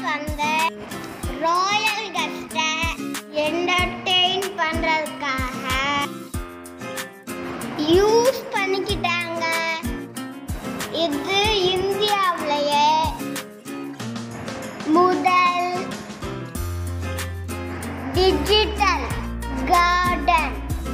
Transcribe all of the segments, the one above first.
வந்த royal guest entertain பண்றதுக்காக use பண்ணிக்கிட்டாங்க இது இந்தியாவிலேயே முதல் டிஜிட்டல் கார்டன்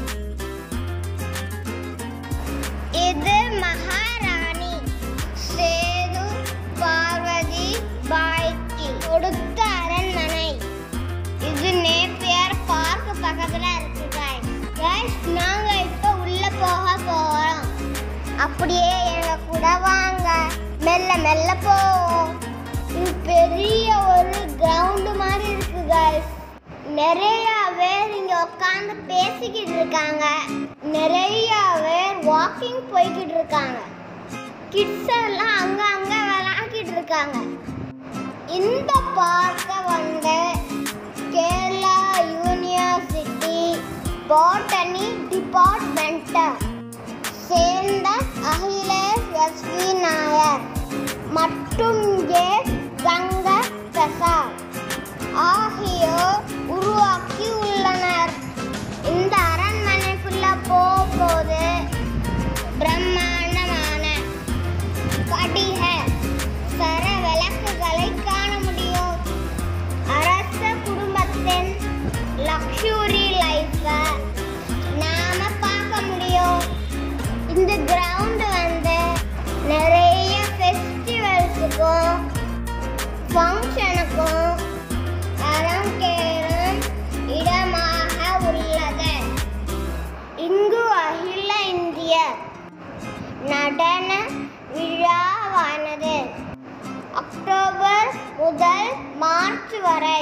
இது மகாராணி சேது பார்வதி பாய்க்கு கொடுத்த அரண்மனை இது நேப்பியர் பார்க் பக்கத்துல இருக்கு guys. Guys, நாங்க இப்ப உள்ள போக போறோம் அப்படியே எங்க கூட வாங்க மெல்ல மெல்ல போவோம் இது பெரிய ஒரு கிரவுண்ட் மாதிரி இருக்கு guys. நிறைய பேர் இங்க உட்காந்து பேசிக்கிட்டு இருக்காங்க நிறைய பேர் வாக்கிங் போய்கிட்டு இருக்காங்க கிட்ஸ் எல்லாம் அங்க அங்க விளையாடிட்டு இருக்காங்க இந்த பார்க்க வந்து கேரளா யூனிவர்சிட்டி பாட்டனி டிபார்ட்மெண்ட் சேர்ந்த அகிலேஷ் எஸ்வி நாயர் மற்றும் ஏ கங்க பிரசாத் ஆகியோர் உருவாக்கி உள்ளனர் இந்த அரண்மனைக்குள்ள போகும்போது பிரம்மாண்டமான படிக சர விளக்குகளை காண முடியும் அரச குடும்பத்தின் லக்ஸுரி லைஃப்பை நாம பார்க்க முடியும் இந்த கிரவுண்ட் வந்து நிறைய ஃபெஸ்டிவல்ஸுக்கும் ஃபங்க்ஷனுக்கும் அரங்கேறும் இடமாக உள்ளது இங்கு அகில இந்திய நடன விழாவானது அக்டோபர் முதல் மார்ச் வரை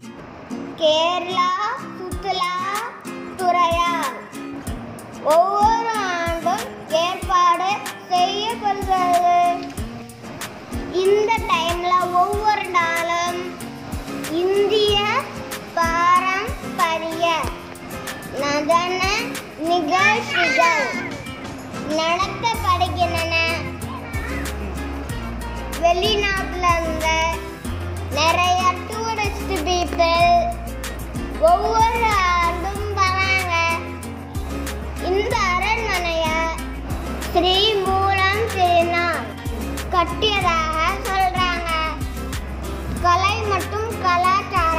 கேரளா சுற்றுலா துறையால் ஒவ்வொரு ஆண்டும் ஏற்பாடு செய்யப்படுகிறது இந்த டைம்ல ஒவ்வொரு நாளும் இந்திய பாரம்பரிய நடன நிகழ்ச்சிகள் நடத்தப்படுகின்றன வெளிநாட்டுல இருந்து நிறைய டூரிஸ்ட் பீப்புள் ஒவ்வொரு ஆண்டும் வராங்க இந்த அரண்மனைய ஸ்ரீ மூலம் திருநாள் கட்டியதாக சொல்றாங்க கலை மற்றும் கலாச்சார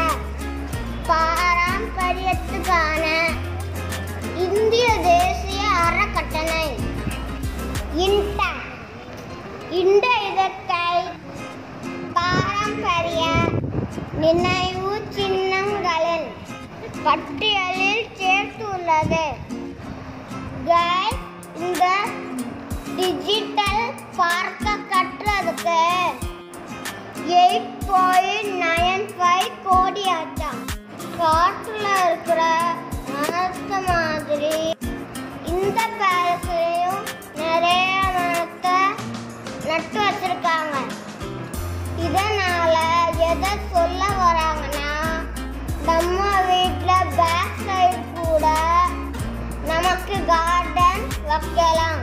பாரம்பரியத்துக்கான இந்திய தேசிய அறக்கட்டளை இன்டா இந்த இடத்தை பாரம்பரிய நினைவு சின்னங்களின் பட்டியலில் சேர்த்துள்ளது Guys, இந்த டிஜிட்டல் பார்க்க கட்டுறதுக்கு எயிட் பாயிண்ட் நைன் ஃபைவ் கோடி ஆச்சாம் காட்டுல இருக்கிற மரத்து மாதிரி இந்த பேலஸ்லயும் நிறைய மரத்தை நட்டு வச்சிருக்காங்க இதனால எதை சொல்ல வராங்கன்னா நம்ம வீட்டில் பேக் சைடு கூட நமக்கு கார்டன் வைக்கலாம்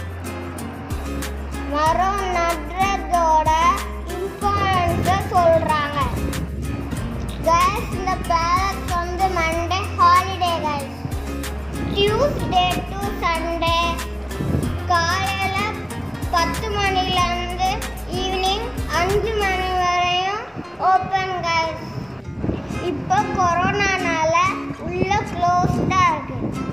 மரம் நடுறதோட இம்பார்ட்டன்ஸை சொல்றாங்க கைஸ் இந்த பேலஸ் வந்து Monday holiday guys Tuesday to Sunday காலையில பத்து மணிலேருந்து ஈவினிங் அஞ்சு மணி வரையும் ஓப்பன் கைஸ் இப்போ கொரோனானால உள்ள க்ளோஸ்டா இருக்கு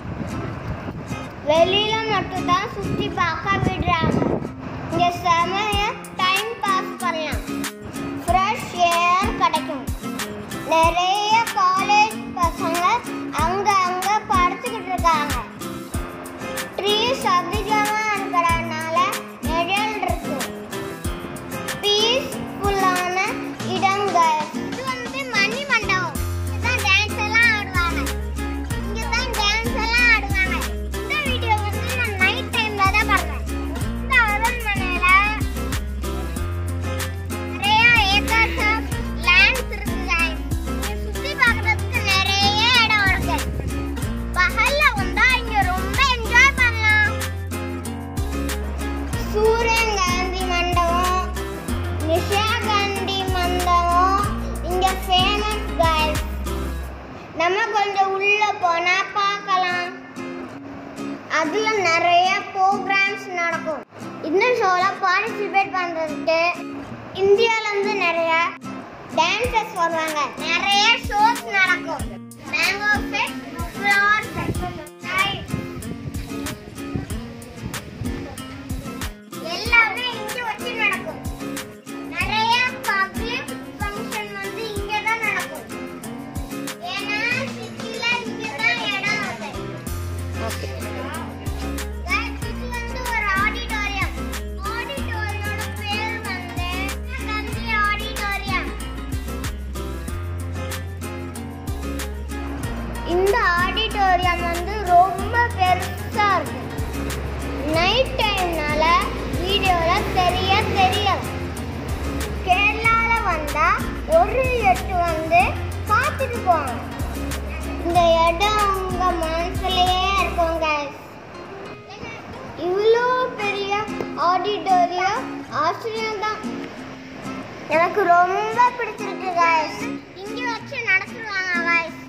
வெளியில மட்டும்தான் சுத்தி பார்க்க விடுறாங்க இங்க செமைய டைம் பாஸ் பண்ணலாம் ஃப்ரெஷ் ஏர் கிடைக்கும் நிறைய காலேஜ் பசங்க அங்க அங்க படிச்சுக்கிட்டு இருக்காங்க ட்ரீஸ் அதிகமா இருக்கிறதுனால நிழல் இருக்கு பீஸ்ஃபுல்லான இடங்கள் இது வந்து மணி மண்டபம் இதுதான் டான்ஸ் எல்லாம் ஆடுவாங்க இங்க தான் டான்ஸ் எல்லாம் ஆடுவாங்க இந்த வீடியோ வந்து நான் நைட் டைம்ல தான் பார்த்தேன் இந்த அரண்மனையில நிறைய ஏக்கர்ஸ் ஆஃப் லேண்ட்ஸ் இருக்கு guys. இங்க கொஞ்சம் உள்ள போனா பார்க்கலாம் அதுல நிறைய ப்ரோக்ராம்ஸ் நடக்கும் இந்த ஷோல பார்ட்டிசிபேட் பண்றதுக்கு இந்தியால இருந்து நிறைய டான்சர்ஸ் வருவாங்க நிறைய ஷோஸ் நடக்கும் மேங்கோ ஃபெட் ஃப்ளவர் ஃபெட் எல்லாமே இங்க வச்சு நடக்கும் நிறைய பப்ளிக் ஃபங்க்ஷன் வந்து இங்க தான் நடக்கும் ஏன்னா சிட்டில இங்க தான் இடம் அது ஓகே Guys, இது வந்து ஒரு auditorium. Auditorium-ஓட பேர் வந்து காந்தி auditorium. இந்த ஆடிட்டோரியம் வந்து ரொம்ப பெருசா இருக்கு நைட் டைம்னால வீடியோல சரியா தெரியல கேரளால வந்தா ஒரு எட்டு வந்து பார்த்துட்டு போவாங்க இந்த இடம் உங்க மனசுலயே இருக்கும் guys இவ்வளோ பெரிய ஆடிட்டோரியம் ஆச்சரியம் தான் எனக்கு ரொம்ப பிடிச்சிருக்கு guys இங்க வச்சு நடத்துவாங்க guys